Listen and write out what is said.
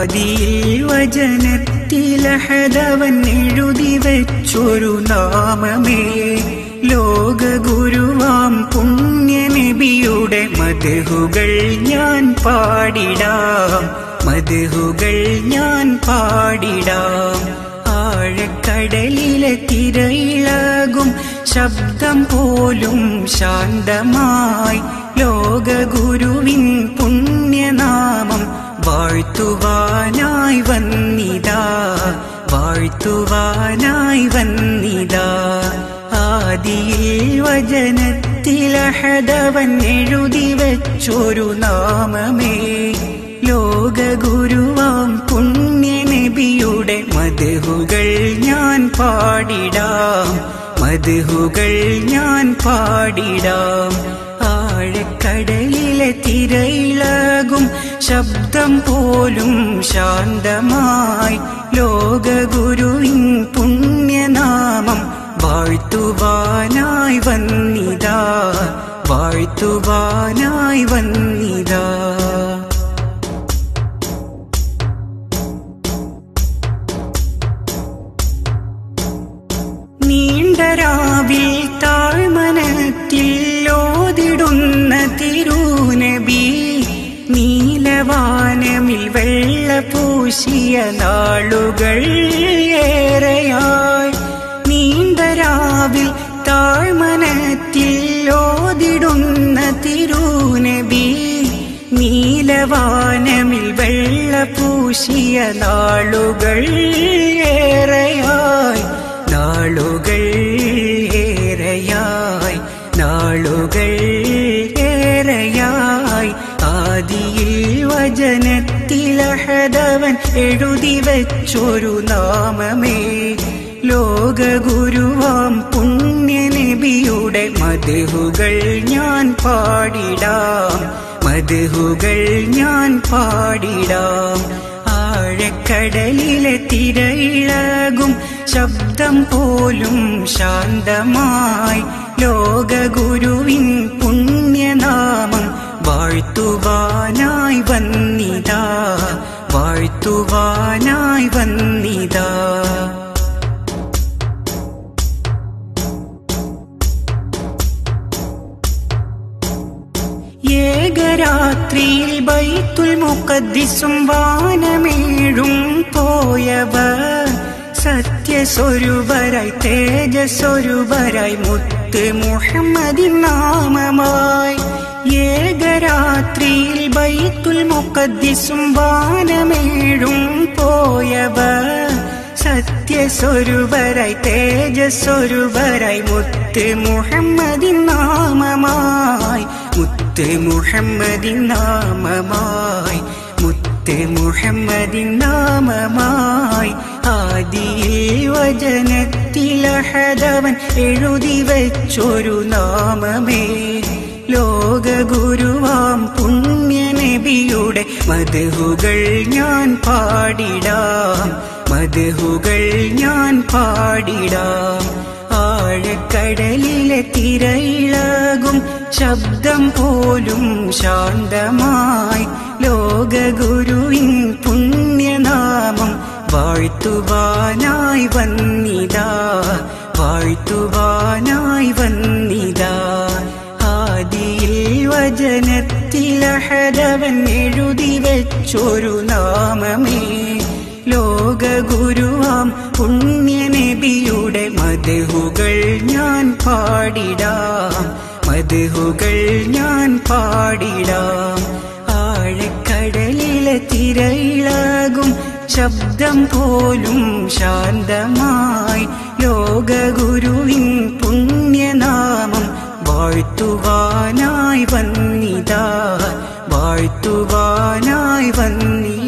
ആദിയിൽ വചനത്തിലഹദവൻ എഴുതി വെച്ചൊരു നാമമേ ലോകഗുരുവാം പുണ്യനബിയുടെ മധുകൾ ഞാൻ പാടിടാം മധുകൾ ഞാൻ പാടിടാം ആഴക്കടലിലെ തിരയിളകും ശബ്ദം പോലും ശാന്തമായി ലോകഗുരുവിൻ പുണ്യനാമം വാഴ്ത്തുവാനായി വന്നിതാ വാഴ്ത്തുവാനായി വന്നിതാ ആദിയിൽ വചനത്തിലഹദവൻ എഴുതി വെച്ചൊരു നാമമേ ലോകഗുരുവാം പുണ്യനബിയുടെ മധുകൾ ഞാൻ പാടിടാം മധുകൾ ഞാൻ പാടിടാം ആഴക്കടലിലെ തിരയിളകും ശബ്ദം പോലും ശാന്തമായി ലോകഗുരുവിൻ പുണ്യനാമം വാഴ്ത്തുവാനായി വന്നിതാ വാഴ്ത്തുവാനായി വന്നിതാ നീണ്ടരാവിൽ താഴ്മനത്തിൽ ഓതിടുന്ന തിരുനബി നീലവാനമിൽ വെള്ള പൂശിയ നാളുകൾ ഏറെയായി നീണ്ടരാവിൽ താഴ്മനത്തിൽ ഓതിടുന്ന തിരുനബി നീലവാനമിൽ വെള്ള പൂശിയ നാളുകൾ ഏറെയായി നാളുകൾ ഏറെയായി നാളുകൾ ഏറെയായി ആദിയിൽ വചനത്തിലഹദവൻ എഴുതി വെച്ചൊരു നാമമേ ലോകഗുരുവാം പുണ്യനബിയുടെ മധുകൾ ഞാൻ പാടിടാം മധുകൾ ഞാൻ പാടിടാം ആഴക്കടലിലെ തിരയിളകും ശബ്ദം പോലും ശാന്തമായി ലോകഗുരുവിൻ പുണ്യനാമം വാഴ്ത്തുവാനായി വന്നിതാ വാഴ്ത്തുവാനായി വന്നിതാ ഏകരാത്രിയിൽ ബൈത്തുൽ മുഖദ്ദിസും വാനമേഴും പോയവർ സത്യസ്വരൂപരായി തേജസ്വരൂപരായി മുത്ത് മുഹമ്മദിൻ നാമമായി ഏകരാത്രിയിൽ ബൈത്തുൽ മുഖദ്ദിസും വാനമേഴും പോയവർ സത്യസ്വരൂപരായി തേജസ്വരൂപരായി മുത്ത് മുഹമ്മദിൻ നാമമായി മുത്ത് മുഹമ്മദിൻ നാമമായി മുത്ത് മുഹമ്മദിൻ നാമമായി ആദിയിൽ വചനത്തിലഹദവൻ എഴുതി വെച്ചൊരു നാമമേ ലോകഗുരുവാം പുണ്യനബിയുടെ മധുകൾ ഞാൻ പാടിടാം മധുകൾ ഞാൻ പാടിടാം ആഴക്കടലിലെ തിരയിളകും ശബ്ദം പോലും ശാന്തമായി ലോകഗുരുവിൻ പുണ്യനാമം വാഴ്ത്തുവാനായി വന്നിതാ വാഴ്ത്തുവാനായി വന്നിതാ ആദിയിൽ വചനത്തിലഹദവൻ എഴുതി വെച്ചൊരു നാമമേ ലോകഗുരുവാം പുണ്യനബിയുടെ മധുകൾ ഞാൻ പാടിടാം മധുകൾ ഞാൻ പാടിടാം ആഴക്കടലിലെ തിരയിളകും ശബ്ദം പോലും ശാന്തമായി ലോകഗുരുവിൻ പുണ്യനാമം വാഴ്ത്തുവാനായി വന്നിതാ വാഴ്ത്തുവാനായി വന്നിതാ